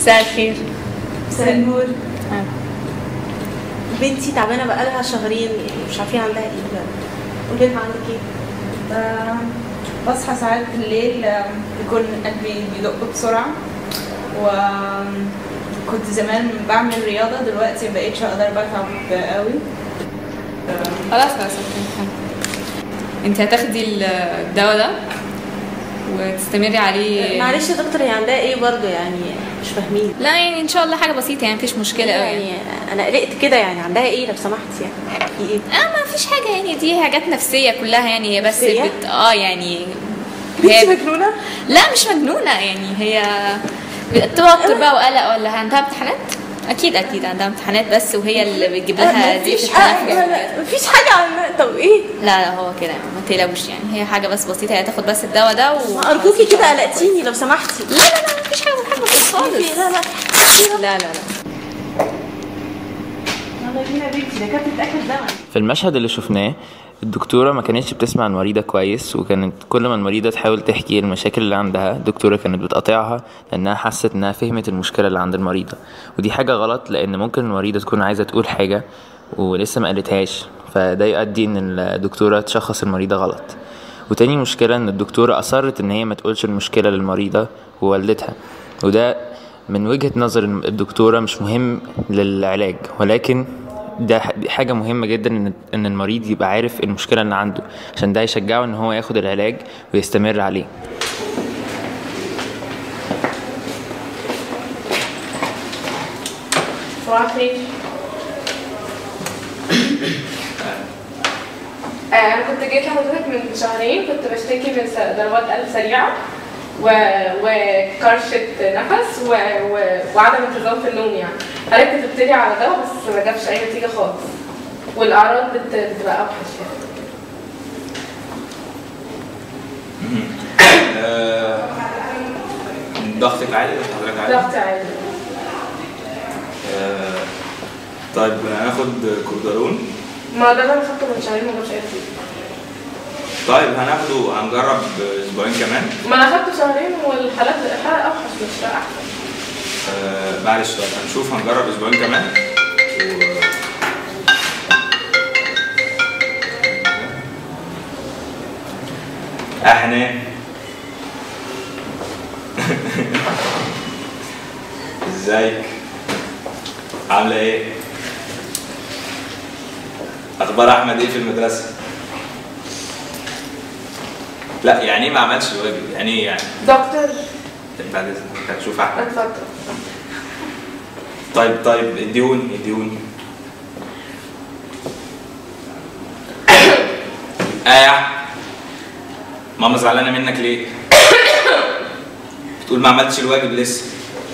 مساء الخير مساء النور آه. بنتي تعبانه بقالها شهرين مش عارفين عندها ايه بقى قولي لها عندك ايه آه، بصحى ساعات بالليل آه، يكون قلبي بيدق بسرعة و كنت زمان بعمل رياضة دلوقتي مبقتش اقدر بتعب قوي خلاص خلاص اوكي انت هتاخدي الدواء ده وتستمري عليه معلش يا دكتور هي عندها ايه برضو يعني مش فاهمين لا يعني ان شاء الله حاجه بسيطه يعني مفيش مشكله قوي يعني يعني انا قلقت كده يعني عندها ايه لو سمحت يعني في ايه اه ما فيش حاجه يعني دي حاجات نفسيه كلها يعني هي بس نفسية؟ بت... اه يعني بنتي هي مجنونه لا مش مجنونه يعني هي توتر بقى وقلق ولا عندها امتحانات اكيد اكيد عندها امتحانات بس وهي اللي بتجيب لها دي في مفيش حاجه التنفس مفيش حاجه عندها طب ايه لا لا هو كده ما تقلقوش يعني هي حاجه بس بسيطه هي تاخد بس الدواء ده و... ما ارجوكي كده قلقتيني لو سمحتي لا لا لا مفيش حاجه حاجه بسيطه خالص لا لا لا لا لا يلا بينا يا بنتي ده كانت بتاكل زمن في المشهد اللي شفناه الدكتورة ما كانتش بتسمع المريضة كويس وكانت كل ما المريضة تحاول تحكي المشاكل اللي عندها الدكتورة كانت بتقاطعها لأنها حست إنها فهمت المشكلة اللي عند المريضة ودي حاجة غلط لأن ممكن المريضة تكون عايزة تقول حاجة ولسه ما قالتهاش فده يؤدي إن الدكتورة تشخص المريضة غلط وتاني مشكلة إن الدكتورة أصرت إن هي ما تقولش المشكلة للمريضة ووالدتها وده من وجهة نظر الدكتورة مش مهم للعلاج ولكن ده ح- دي حاجة مهمة جدا ان ان المريض يبقى عارف المشكلة اللي عنده عشان ده يشجعه ان هو ياخد العلاج ويستمر عليه صباح الخير آه، انا كنت جيت لحضرتك من شهرين كنت بشتكي من س- ضربات قلب سريعه و... وكرشه نفس و... و... وعدم انتظام في النوم يعني حضرتك كتبت لي على دواء بس ما جابش اي نتيجه خالص والاعراض بت... بتبقى اوحش يعني آه، ضغطك عالي ولا حضرتك عالي؟ ضغط عالي آه، طيب هناخد كوردالون ما ده اللي انا خدته من شهرين ما جابش اي نتيجه طيب هناخده هنجرب اسبوعين كمان ما انا خدته شهرين والحالات الحاله اوحش مش احسن آه، معلش طيب هنشوف هنجرب اسبوعين كمان و... احنا ازيك عامله ايه اخبار احمد ايه في المدرسه لا يعني ايه ما عملش الواجب يعني ايه يعني دكتور بعد اذنك هتشوف احمد اتفضل طيب طيب اديوني اديوني ايه ماما زعلانه منك ليه بتقول ما عملتش الواجب لسه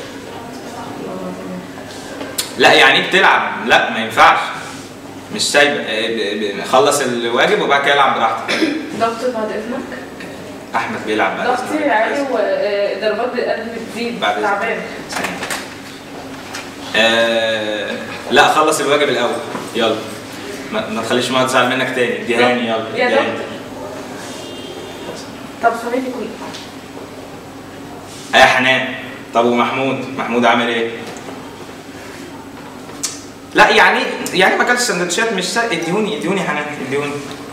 لا يعني إيه بتلعب لا ما ينفعش مش سايبه إيه، ب- ب- خلص الواجب وبعد كده العب براحتك دكتور بعد اذنك احمد بيلعب بعد ضغطي إذنك. عالي وضربات القلب بتزيد بعد إذنك. تعبان ثانية. آه لا خلص الواجب الاول يلا ما, ما تخليش ماما تزعل منك تاني دي هاني يلا يا دي هاني. دكتور طب خليني كل يا حنان طب ومحمود محمود عامل ايه لا يعني يعني ما كانش سندوتشات مش سا... اديوني اديوني يا حنان اديوني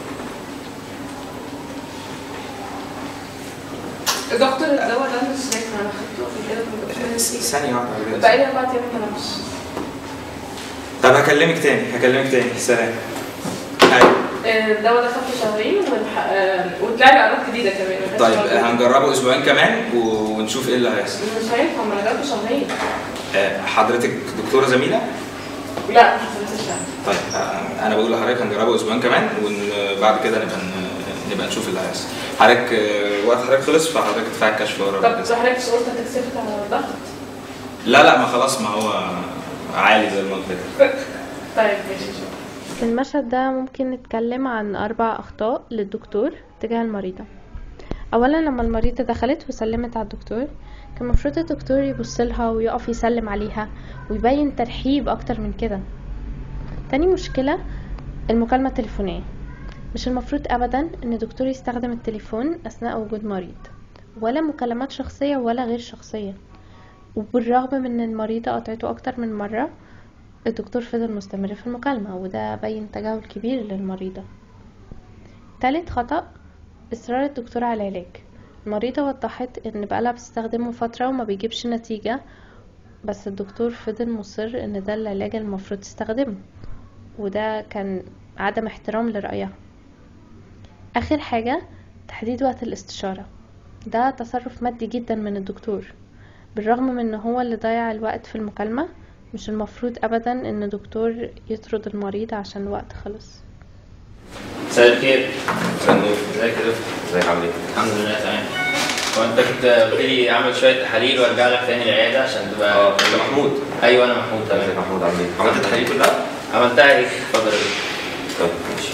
دكتور الدواء ده مش نافع انا خدته قبل كده ما كنتش فاهم فيه. ثانية واحدة بقالي اربع ايام ما بنامش طب هكلمك تاني هكلمك تاني سلام ايوه آه، الدواء ده خدته شهرين والح... آه، وطلع لي اعراض جديده كمان ما كانتش طيب موجودة. هنجربه اسبوعين كمان و- ونشوف ايه اللي هيحصل مش هينفع ما انا جربته شهرين آه، حضرتك دكتورة زميلة لا ما حصلتش يعني طيب آه، انا بقول لحضرتك هنجربه اسبوعين كمان وبعد كده نبقى ن- نبقى نشوف اللي هيحصل حضرتك آه، وقت حضرتك خلص فحضرتك تدفع الكشف ورا طب بعد كده. حضرتك مش قلت هتكسفت على الضغط لا لا ما خلاص ما هو عالي زي ما قلت لك طيب ماشي شكرا في المشهد ده ممكن نتكلم عن أربع أخطاء للدكتور تجاه المريضة أولا لما المريضة دخلت وسلمت على الدكتور كان المفروض الدكتور يبصلها ويقف يسلم عليها ويبين ترحيب أكتر من كده تاني مشكلة المكالمة التليفونية مش المفروض أبدا إن الدكتور يستخدم التليفون أثناء وجود مريض ولا مكالمات شخصية ولا غير شخصية وبالرغم من ان المريضة قطعته اكتر من مرة الدكتور فضل مستمر في المكالمة وده بين تجاهل كبير للمريضة تالت خطأ إصرار الدكتور على العلاج المريضة وضحت إن بقالها بتستخدمه فترة وما بيجيبش نتيجة بس الدكتور فضل مصر إن ده العلاج المفروض تستخدمه وده كان عدم احترام لرأيها آخر حاجة تحديد وقت الاستشارة ده تصرف مادي جدا من الدكتور بالرغم من ان هو اللي ضيع الوقت في المكالمة مش المفروض ابدا ان دكتور يطرد المريض عشان الوقت خلص مساء الخير استنوا. ازيك يا دكتور ازيك عامل ايه؟ الحمد لله تمام هو انت كنت قلت لي اعمل شويه تحاليل وارجع لك تاني العياده عشان تبقى اه انت محمود ايوه انا محمود ازيك يا تمام محمود عامل ايه؟ عملت التحاليل كلها؟ عملتها ايه اتفضل يا دكتور طيب ماشي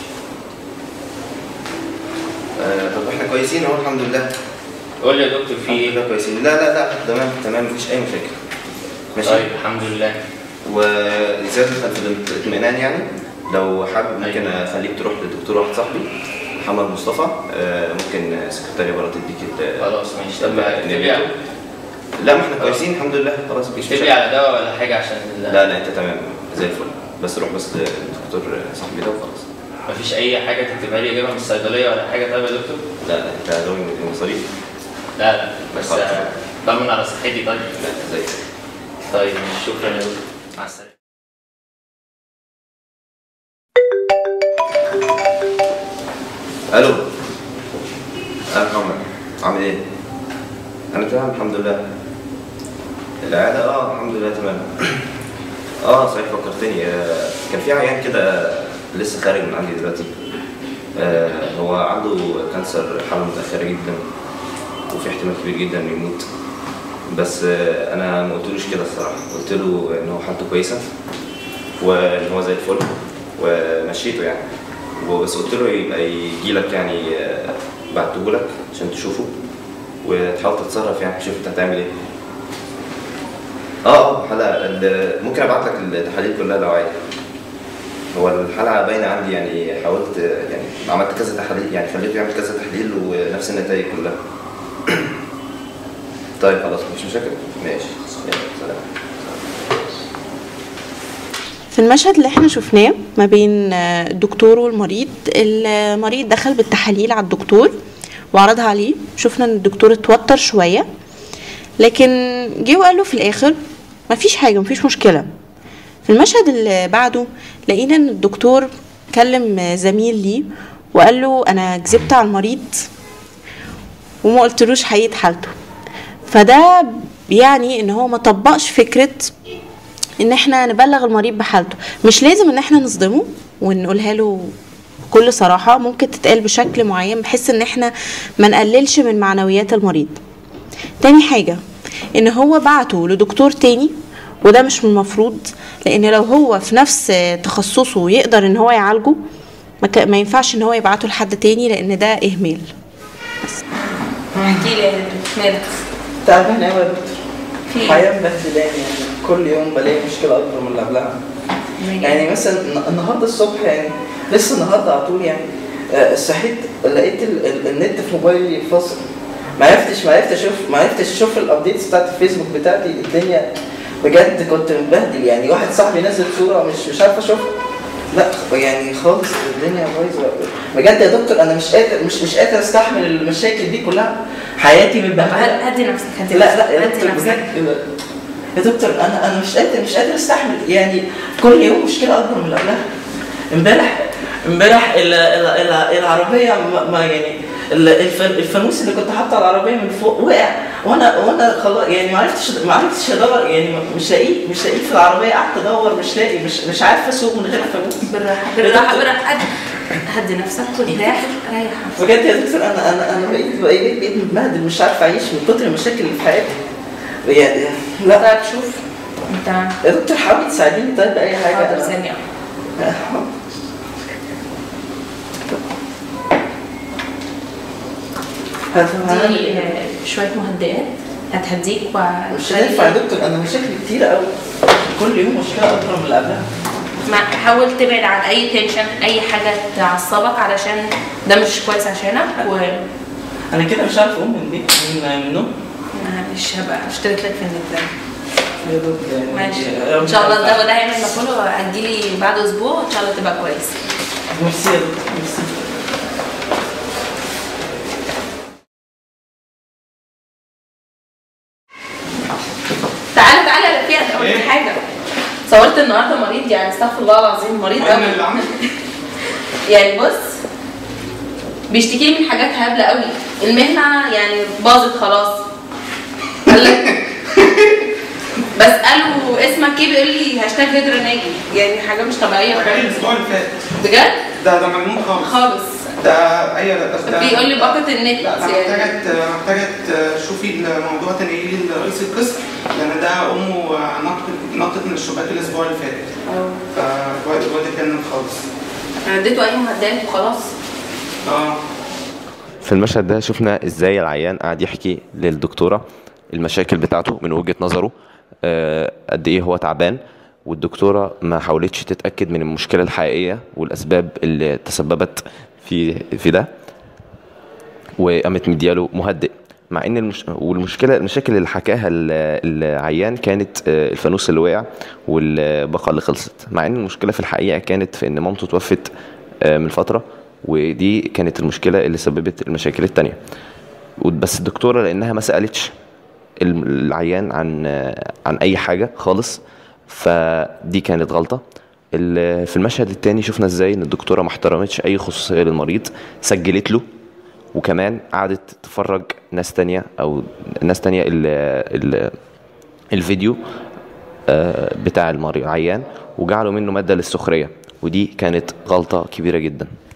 آه طب احنا كويسين اهو الحمد لله قول لي يا دكتور في الحمد ايه لله كويسين لا لا لا تمام تمام مفيش اي مشاكل ماشي طيب الحمد لله وزيادة الاطمئنان يعني لو حابب ممكن أيوة. اخليك تروح لدكتور واحد صاحبي محمد مصطفى آه ممكن سكرتارية بره تديك ال- خلاص ماشي طب ال- اكتب لي النبي. لا ما احنا كويسين الحمد لله خلاص مفيش اكتب لي مشاكل على دواء ولا حاجه عشان ال- لا لا انت تمام زي الفل بس روح بس للدكتور صاحبي ده وخلاص مفيش اي حاجه تكتبها لي اجيبها من الصيدليه ولا حاجه طيب يا دكتور لا لا انت ضامن المصاريف لا لا بس خلاص. آه، طمن على صحتي طيب لا زي الفل طيب شكرا يا دكتور مع السلامه الو انا محمد عامل ايه؟ انا تمام الحمد لله العيادة اه الحمد لله تمام اه صحيح فكرتني آه كان في عيان كده لسه خارج من عندي دلوقتي آه هو عنده كانسر حالة متأخرة جدا وفي احتمال كبير جدا انه يموت بس آه انا ما قلتلوش كده الصراحة قلت له ان هو حالته كويسة وان هو زي الفل ومشيته يعني وبس قلت له يبقى يجي لك يعني بعته لك عشان تشوفه وتحاول تتصرف يعني شوف انت هتعمل ايه اه حلقه ال- ممكن ابعت لك التحاليل كلها لو عايز هو الحلقه باينه عندي يعني حاولت يعني عملت كذا تحاليل يعني خليته يعمل كذا تحليل ونفس النتائج كلها طيب خلاص مفيش مشاكل ماشي يلا سلام في المشهد اللي احنا شفناه ما بين آه، الدكتور والمريض المريض دخل بالتحاليل على الدكتور وعرضها عليه شفنا ان الدكتور اتوتر شوية لكن جه وقال له في الاخر مفيش حاجة مفيش مشكلة في المشهد اللي بعده لقينا ان الدكتور كلم زميل ليه وقال له انا كذبت على المريض وما قلتلوش حقيقة حالته فده يعني ان هو ما طبقش فكرة ان احنا نبلغ المريض بحالته مش لازم ان احنا نصدمه ونقولها له بكل صراحة ممكن تتقال بشكل معين بحيث ان احنا ما نقللش من معنويات المريض تاني حاجة ان هو بعته لدكتور تاني وده مش من المفروض لان لو هو في نفس تخصصه يقدر ان هو يعالجه ما, ك... ما ينفعش ان هو يبعته لحد تاني لان ده اهمال احكي لي مالك تعبان قوي يا دكتور في حياة مبهدلاني يعني كل يوم بلاقي مشكلة أكبر من اللي قبلها يعني مثلا الن- النهارده الصبح يعني لسه النهارده على طول يعني آه، صحيت لقيت ال- ال- النت في موبايلي فاصل ما عرفتش ما عرفتش اشوف ما عرفتش اشوف الابديتس بتاعت الفيسبوك بتاعتي الدنيا بجد كنت متبهدل يعني واحد صاحبي نزل صورة مش مش عارف اشوفها لا يعني خالص الدنيا بايظه بجد يا دكتور انا مش قادر مش مش قادر استحمل المشاكل دي كلها حياتي متبهدله هدي نفسك هدي لا لا يا نفسك، دكتور هدي نفسك بجد يا دكتور انا انا مش قادر مش قادر استحمل يعني كل يوم مشكله اكبر من اللي قبلها امبارح امبارح ال- ال- ال- العربيه ما- ما يعني ال- الف- الفانوس اللي كنت حاطه على العربيه من فوق وقع وانا وانا خلاص يعني ما عرفتش ما عرفتش ادور يعني مش لاقيه مش لاقيه في العربيه قعدت ادور مش لاقي مش مش عارف اسوق من غير الفانوس بالراحه بالراحه بالراحه هدي هدي نفسك وارتاح ريح نفسك بجد يا دكتور انا انا انا بقيت بقيت بقيت متبهدل مش عارف اعيش من كتر المشاكل اللي في حياتي يعني لا طيب شوف انت يا دكتور حاولي تساعديني طيب باي حاجه حاضر أنا- ثانيه هعمل دي إيه؟ آه، شويه مهدئات هتهديك مش هينفع يا دكتور انا مشاكلي كتيره قوي كل يوم مشكله اكبر من اللي قبلها ما حاول تبعد عن اي تنشن اي حاجه تعصبك علشان ده مش كويس عشانك انا كده مش عارف اقوم من البيت من من النوم ومش هبقى اشترك لك في النت ده يا رب يعني ماشي يا رب ان شاء الله ينفع. ده وده هيعمل مفعول وهتجيلي بعد اسبوع وان شاء الله تبقى كويس ميرسي يا دكتور ميرسي تعالى تعالى يا رفيق اقول لك حاجه صورت النهارده مريض يعني استغفر الله العظيم مريض وانا قوي اللي عامل يعني بص بيشتكي لي من حاجات هبله قوي المهنه يعني باظت خلاص قال لك بساله اسمك ايه بيقول لي هاشتاج هجرة ناجي يعني حاجه مش طبيعيه حاجات خالص الاسبوع اللي فات بجد ده ده مجنون خالص خالص ده ايوه لا بس ده بيقول لي باقه النت لا لا يعني محتاجة محتاجة تشوفي الموضوع تنقليه لرئيس القسم لأن ده أمه نطت نطت من الشباك الأسبوع اللي فات اه فالواد اتجنن خالص انا اديته اي مهدات وخلاص اه في المشهد ده شفنا ازاي العيان قاعد يحكي للدكتوره المشاكل بتاعته من وجهه نظره آه، قد ايه هو تعبان والدكتوره ما حاولتش تتاكد من المشكله الحقيقيه والاسباب اللي تسببت في في ده وقامت مدياله مهدئ مع ان المش... والمشكله المشاكل اللي حكاها ال- العيان كانت آه، الفانوس اللي وقع والبقره اللي خلصت مع ان المشكله في الحقيقه كانت في ان مامته توفت آه، من فتره ودي كانت المشكله اللي سببت المشاكل التانية بس الدكتوره لانها ما سالتش الم- العيان عن آه، عن اي حاجه خالص فدي كانت غلطه ال- في المشهد التاني شفنا ازاي ان الدكتوره ما احترمتش اي خصوصيه للمريض سجلت له وكمان قعدت تفرج ناس تانية او ناس تانية ال ال الفيديو آه، بتاع المريض عيان وجعلوا منه مادة للسخرية ودي كانت غلطة كبيرة جدا